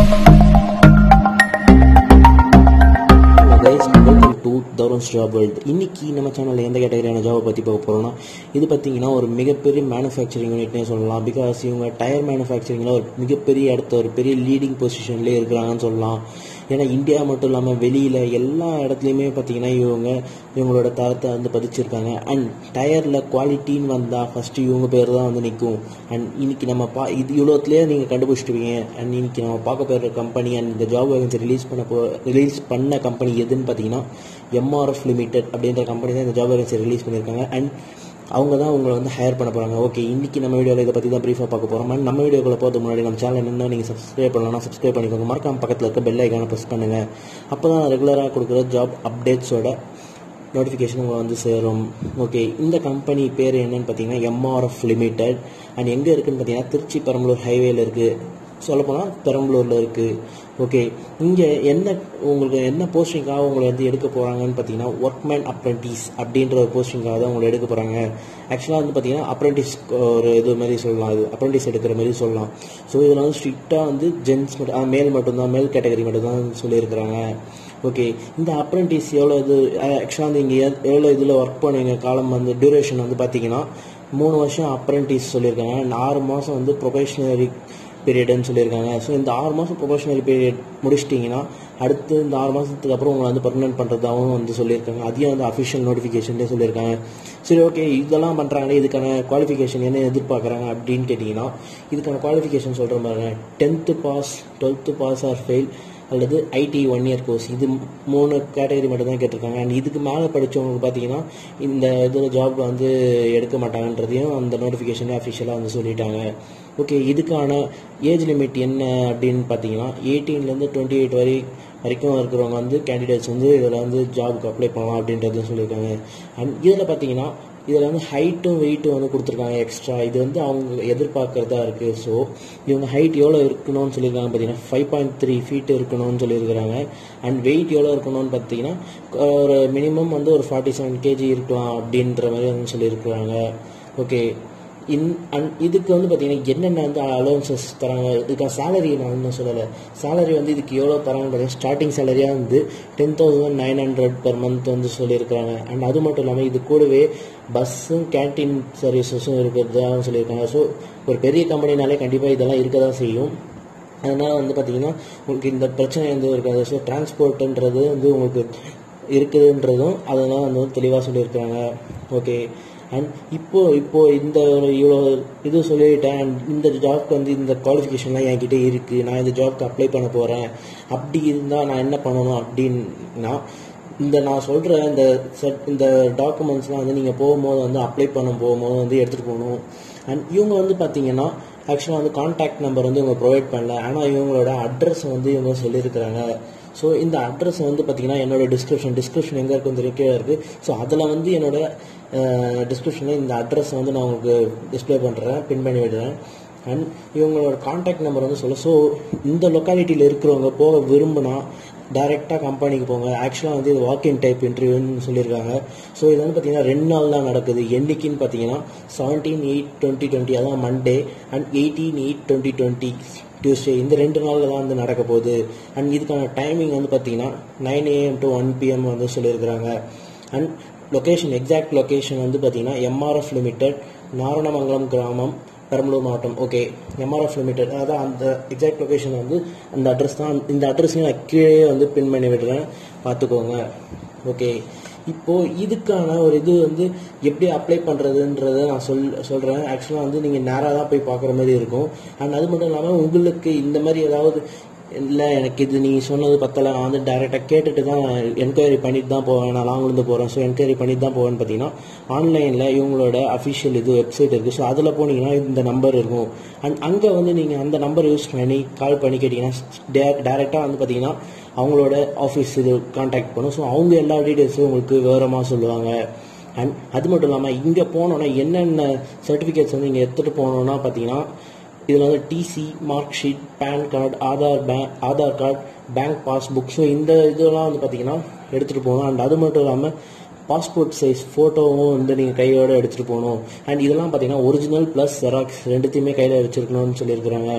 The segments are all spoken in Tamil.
கைஸ் வெல்கம் டு தௌரன்ஸ் ஜாப் வேர்ல்டு இன்னைக்கு நம்ம சேனலில் எந்த கேட்டகரியான ஜாபை பற்றி பார்க்க போகிறோம்னா இது பார்த்தீங்கன்னா ஒரு மிகப்பெரிய மேனுஃபேக்சரிங் யூனிட்னே சொல்லலாம் பிகாஸ் இவங்க டயர் மேனுஃபேக்சரிங்கில் ஒரு மிகப்பெரிய இடத்த ஒரு பெரிய லீடிங் பொசிஷன்லேயே இருக்கிறாங்கன்னு சொல்லலாம் ஏன்னா இந்தியா மட்டும் இல்லாமல் வெளியில் எல்லா இடத்துலையுமே பார்த்தீங்கன்னா இவங்க இவங்களோட தரத்தை வந்து பதிச்சிருக்காங்க அண்ட் டயரில் குவாலிட்டின்னு வந்தால் ஃபஸ்ட்டு இவங்க பேர் தான் வந்து நிற்கும் அண்ட் இன்னைக்கு நம்ம பா இது இவ்வளோத்துலேயே நீங்கள் கண்டுபிடிச்சிடுவீங்க அண்ட் இன்னைக்கு நம்ம பார்க்க போகிற கம்பெனி அண்ட் இந்த ஜாப் வேகன்சி ரிலீஸ் பண்ண போ ரிலீஸ் பண்ண கம்பெனி எதுன்னு பார்த்தீங்கன்னா எம்ஆர்எஃப் லிமிடெட் அப்படின்ற கம்பெனி தான் இந்த ஜாப் வேகன்சி ரிலீஸ் பண்ணியிருக்காங்க அண்ட் அவங்க தான் உங்களை வந்து ஹையர் பண்ண போகிறாங்க ஓகே இன்றைக்கி நம்ம வீடியோவில் இதை பற்றி தான் ப்ரீஃபாக பார்க்க போகிறோம் அண்ட் நம்ம வீடியோக்குள்ள போகிறது முன்னாடி நம்ம சேனல் என்ன நீங்கள் சப்ஸ்கிரைப் பண்ணலாம் சப்ஸ்கிரைப் பண்ணிக்கோங்க மறக்காம பக்கத்தில் இருக்க பெல் ஐக்கானை ப்ரெஸ் பண்ணுங்கள் அப்போ தான் ரெகுலராக கொடுக்குற ஜாப் அப்டேட்ஸோட நோட்டிஃபிகேஷன் உங்களை வந்து சேரும் ஓகே இந்த கம்பெனி பேர் என்னன்னு பார்த்தீங்கன்னா எம்ஆர்எஃப் லிமிடெட் அண்ட் எங்கே இருக்குன்னு பார்த்தீங்கன்னா திருச்சி பெரம்பலூர் ஹைவேல இருக்குது சொல்லப்போனால் பெரம்பலூரில் இருக்குது ஓகே இங்கே என்ன உங்களுக்கு என்ன போஸ்டிங்காக உங்களை வந்து எடுக்க போகிறாங்கன்னு பார்த்தீங்கன்னா ஒர்க்மேன் அப்ரெண்டிஸ் அப்படின்ற ஒரு போஸ்டிங்காக தான் உங்களை எடுக்க போகிறாங்க ஆக்சுவலாக வந்து பார்த்தீங்கன்னா அப்ரெண்டிஸ் ஒரு இது மாதிரி சொல்லலாம் இது அப்ரெண்டிஸ் எடுக்கிற மாதிரி சொல்லலாம் ஸோ இதில் வந்து ஸ்ட்ரிக்டாக வந்து ஜென்ஸ் மட்டும் மேல் மட்டும்தான் மேல் கேட்டகரி மட்டும் தான் சொல்லியிருக்கிறாங்க ஓகே இந்த அப்ரெண்டிஸ் எவ்வளோ இது ஆக்சுவலாக வந்து இங்கே எவ்வளோ இதில் ஒர்க் பண்ணுவீங்க காலம் வந்து டியூரேஷன் வந்து பார்த்தீங்கன்னா மூணு வருஷம் அப்ரெண்டிஸ் சொல்லியிருக்காங்க அண்ட் ஆறு மாதம் வந்து ப்ரொஃபஷனரி பீரியட்னு சொல்லியிருக்காங்க ஸோ இந்த ஆறு மாதம் ப்ரொஃபஷனல் பீரியட் முடிச்சிட்டிங்கன்னா அடுத்து இந்த ஆறு மாதத்துக்கு அப்புறம் உங்களை வந்து பர்மனெண்ட் பண்ணுறதாகவும் வந்து சொல்லியிருக்காங்க அதையும் வந்து அஃபிஷியல் நோட்டிஃபிகேஷன்லேயே சொல்லியிருக்காங்க சரி ஓகே இதெல்லாம் பண்ணுறாங்களே இதுக்கான குவாலிஃபிகேஷன் என்ன எதிர்பார்க்குறாங்க அப்படின்னு கேட்டிங்கன்னா இதுக்கான குவாலிஃபிகேஷன் சொல்கிற பாருங்க tenth pass twelfth pass or fail அல்லது ஐடி ஒன் இயர் கோர்ஸ் இது மூணு கேட்டகரி மட்டும் தான் கேட்டிருக்காங்க அண்ட் இதுக்கு மேலே படித்தவங்களுக்கு பார்த்தீங்கன்னா இந்த இதில் ஜாப் வந்து எடுக்க மாட்டாங்கன்றதையும் அந்த நோட்டிஃபிகேஷனே அஃபிஷியலாக வந்து சொல்லிட்டாங்க ஓகே இதுக்கான ஏஜ் லிமிட் என்ன அப்படின்னு பார்த்தீங்கன்னா எயிட்டீன்லேருந்து டுவெண்ட்டி எயிட் வரை வரைக்கும் இருக்கிறவங்க வந்து கேண்டிடேட்ஸ் வந்து இதில் வந்து ஜாபுக்கு அப்ளை பண்ணலாம் அப்படின்றதும் சொல்லியிருக்காங்க அண்ட் இதில் பார்த்தீங்கன்னா இதில் வந்து ஹைட்டும் வெயிட்டும் வந்து கொடுத்துருக்காங்க எக்ஸ்ட்ரா இது வந்து அவங்க எதிர்பார்க்கறதா இருக்குது ஸோ இவங்க ஹைட் எவ்வளோ இருக்கணும்னு சொல்லியிருக்காங்க பார்த்தீங்கன்னா ஃபைவ் பாயிண்ட் த்ரீ ஃபீட் இருக்கணும்னு சொல்லியிருக்கிறாங்க அண்ட் வெயிட் எவ்வளோ இருக்கணும்னு பார்த்தீங்கன்னா ஒரு மினிமம் வந்து ஒரு ஃபார்ட்டி செவன் கேஜி இருக்கலாம் அப்படின்ற மாதிரி வந்து சொல்லியிருக்கிறாங்க ஓகே இன் அண்ட் இதுக்கு வந்து பார்த்தீங்கன்னா என்னென்ன வந்து அலோவன்சஸ் தராங்க இதுக்கான சேலரி நான் இன்னும் சொல்லலை சேலரி வந்து இதுக்கு எவ்வளோ தராங்க பார்த்தீங்கன்னா ஸ்டார்டிங் சேலரியாக வந்து ten thousand nine hundred per month வந்து சொல்லியிருக்காங்க அண்ட் அது மட்டும் இல்லாமல் இது கூடவே பஸ்ஸும் கேன்டீன் சர்வீசஸும் இருக்கிறதா சொல்லியிருக்காங்க ஸோ ஒரு பெரிய கம்பெனினாலே கண்டிப்பாக இதெல்லாம் இருக்க தான் செய்யும் அதனால் வந்து பார்த்தீங்கன்னா உங்களுக்கு இந்த பிரச்சனை எதுவும் இருக்காது ஸோ டிரான்ஸ்போர்ட்டுன்றது வந்து உங்களுக்கு இருக்குதுன்றதும் அதெல்லாம் வந்து தெளிவாக சொல்லியிருக்காங்க ஓகே அண்ட் இப்போ இப்போ இந்த ஒரு இவ்வளோ இது சொல்லிட்டேன் அண்ட் இந்த ஜாப்க்கு வந்து இந்த குவாலிஃபிகேஷன்லாம் என்கிட்ட இருக்குது நான் இந்த ஜாப்க்கு அப்ளை பண்ண போகிறேன் அப்படி இருந்தால் நான் என்ன பண்ணணும் அப்படின்னா இந்த நான் சொல்கிற இந்த செட் இந்த டாக்குமெண்ட்ஸ்லாம் வந்து நீங்கள் போகும்போது வந்து அப்ளை பண்ண போகும்போது வந்து எடுத்துகிட்டு போகணும் அண்ட் இவங்க வந்து பார்த்தீங்கன்னா ஆக்சுவலாக வந்து கான்டாக்ட் நம்பர் வந்து இவங்க ப்ரொவைட் பண்ணல ஆனால் இவங்களோட அட்ரஸ் வந்து இவங்க சொல்லியிருக்கிறாங்க ஸோ இந்த அட்ரஸ் வந்து பார்த்தீங்கன்னா என்னோட டிஸ்கிரிப்ஷன் டிஸ்கிரிப்ஷன் எங்கே இருக்குன்னு தெரியும் கீழே இருக்குது ஸோ அதில் வந்து என்னோட டிஸ்கிரிப்ஷனில் இந்த அட்ரஸ் வந்து நான் உங்களுக்கு டிஸ்பிளே பண்ணுறேன் பின் பண்ணி விடுறேன் அண்ட் இவங்களோட கான்டாக்ட் நம்பர் வந்து சொல்ல ஸோ இந்த லொக்காலிட்டியில் இருக்கிறவங்க போக விரும்பினா டைரெக்டாக கம்பெனிக்கு போங்க ஆக்சுவலாக வந்து இது வாக்கின் டைப் இன்டர்வியூன்னு சொல்லியிருக்காங்க ஸோ இது வந்து பார்த்தீங்கன்னா ரெண்டு நாள் தான் நடக்குது என்னைக்குன்னு பார்த்தீங்கன்னா செவன்டீன் எயிட் டுவெண்ட்டி டுவெண்ட்டி அதான் Monday and eighteen eight twenty twenty Tuesday இந்த ரெண்டு நாளில் தான் வந்து நடக்க போகுது அண்ட் இதுக்கான டைமிங் வந்து பார்த்தீங்கன்னா nine AM to one PM வந்து சொல்லியிருக்கிறாங்க அண்ட் லொக்கேஷன் எக்ஸாக்ட் லொக்கேஷன் வந்து பார்த்தீங்கன்னா எம்ஆர்எஃப் லிமிடெட் நாரணமங்கலம் கிராமம் பெரம்பலூர் மாவட்டம் ஓகே எம்ஆர்எஃப் லிமிடெட் அதான் அந்த எக்ஸாக்ட் லொக்கேஷன் வந்து அந்த அட்ரஸ் தான் இந்த அட்ரஸையும் நான் கீழே வந்து பின் பண்ணி விடுறேன் பார்த்துக்கோங்க ஓகே இப்போ இதுக்கான ஒரு இது வந்து எப்படி அப்ளை பண்ணுறதுன்றத நான் சொல் சொல்கிறேன் ஆக்சுவலாக வந்து நீங்கள் நேராக தான் போய் பார்க்குற மாதிரி இருக்கும் அண்ட் அது மட்டும் இல்லாமல் உங்களுக்கு இந்த மாதிரி ஏதாவது இல்லை எனக்கு இது நீ சொன்னது பத்தலை நான் வந்து டைரெக்டாக கேட்டுட்டு தான் என்கொயரி பண்ணிட்டு தான் போவேன் நான் லாங்லேருந்து போகிறேன் ஸோ என்கொயரி பண்ணிட்டு தான் போவேன்னு பார்த்தீங்கன்னா ஆன்லைனில் இவங்களோட அஃபிஷியல் இது வெப்சைட் இருக்குது ஸோ அதில் போனீங்கன்னா இந்த நம்பர் இருக்கும் அண்ட் அங்கே வந்து நீங்கள் அந்த நம்பர் யூஸ் பண்ணி கால் பண்ணி கேட்டிங்கன்னா டேரெக்டாக வந்து பார்த்தீங்கன்னா அவங்களோட ஆஃபீஸ் இது காண்டாக்ட் பண்ணும் ஸோ அவங்க எல்லா டீட்டெயில்ஸும் உங்களுக்கு விவரமாக சொல்லுவாங்க அண்ட் அது மட்டும் இல்லாமல் இங்கே போனோன்னா என்னென்ன சர்டிஃபிகேட்ஸ் வந்து இங்கே எடுத்துகிட்டு போனோன்னா பார்த்தீங்கன்னா இதில் வந்து TC mark sheet PAN card Aadhaar bank Aadhaar card bank passbook so இந்த இதெல்லாம் வந்து பார்த்தீங்கன்னா எடுத்துகிட்டு போகணும் அண்ட் அது மட்டும் இல்லாமல் பாஸ்போர்ட் சைஸ் ஃபோட்டோவும் வந்து நீங்கள் கையோட எடுத்துகிட்டு போகணும் அண்ட் இதெல்லாம் பார்த்தீங்கன்னா ஒரிஜினல் ப்ளஸ் ஜெராக்ஸ் ரெண்டுத்தையுமே கையில் வச்சுருக்கணும்னு சொல்லியிருக்கிறாங்க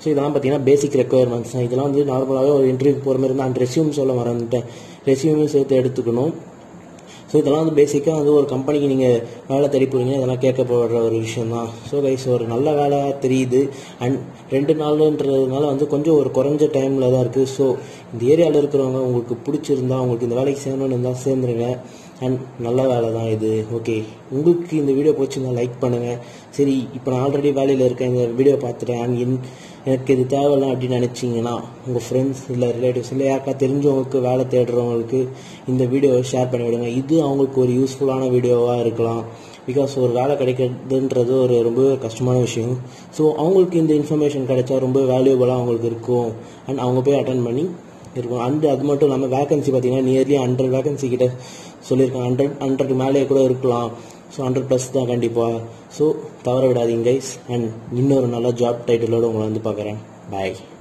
ஸோ இதெல்லாம் பார்த்தீங்கன்னா பேசிக் ரெக்குயர்மெண்ட்ஸ் தான் இதெல்லாம் வந்து நார்மலாகவே ஒரு இன்டர்வியூ போகிற மாதிரி இருந்தால் அந்த ரெசியூம் சொல்ல மறந்துட்டேன் ரெசியூமையும் சேர்த்து எடுத்துக்கணும் ஸோ இதெல்லாம் வந்து பேசிக்காக வந்து ஒரு கம்பெனிக்கு நீங்கள் வேலை தேடி போகிறீங்க இதெல்லாம் கேட்கப்படுற ஒரு விஷயம் தான் ஸோ கைஸ் ஒரு நல்ல வேலை தெரியுது அண்ட் ரெண்டு நாளுன்றதுனால வந்து கொஞ்சம் ஒரு குறைஞ்ச டைமில் தான் இருக்குது ஸோ இந்த ஏரியாவில் இருக்கிறவங்க உங்களுக்கு பிடிச்சிருந்தா உங்களுக்கு இந்த வேலைக்கு சேரணும்னு இருந்தால் சேர்ந்துருங்க அண்ட் நல்ல வேலை தான் இது ஓகே உங்களுக்கு இந்த வீடியோ பிடிச்சிருந்தா லைக் பண்ணுங்கள் சரி இப்போ நான் ஆல்ரெடி வேலையில் இருக்கேன் இந்த வீடியோ பார்த்துட்டேன் அண்ட் என் எனக்கு இது தேவையில்ல அப்படின்னு நினச்சிங்கன்னா உங்கள் ஃப்ரெண்ட்ஸ் இல்லை ரிலேட்டிவ்ஸ் இல்லை யாருக்கா தெரிஞ்சவங்களுக்கு வேலை தேடுறவங்களுக்கு இந்த வீடியோவை ஷேர் பண்ணி விடுங்க இது அவங்களுக்கு ஒரு யூஸ்ஃபுல்லான வீடியோவாக இருக்கலாம் பிகாஸ் ஒரு வேலை கிடைக்கிறதுன்றது ஒரு ரொம்ப கஷ்டமான விஷயம் ஸோ அவங்களுக்கு இந்த இன்ஃபர்மேஷன் கிடைச்சா ரொம்ப வேல்யூபலாக அவங்களுக்கு இருக்கும் அண்ட் அவங்க போய் அட்டன் பண்ணி இருக்கும் அண்ட் அது மட்டும் இல்லாமல் வேகன்சி பார்த்தீங்கன்னா நியர்லி ஹண்ட்ரட் வேகன்சி கிட்ட சொல்லியிருக்காங்க ஹண்ட்ரட் ஹண்ட்ரட் மேலேயே கூட இருக்கலாம் ஸோ ஹண்ட்ரட் ப்ளஸ் தான் கண்டிப்பாக ஸோ தவற விடாதீங்க கைஸ் அண்ட் இன்னொரு நல்ல ஜாப் டைட்டிலோடு உங்களை வந்து பார்க்குறேன் பாய்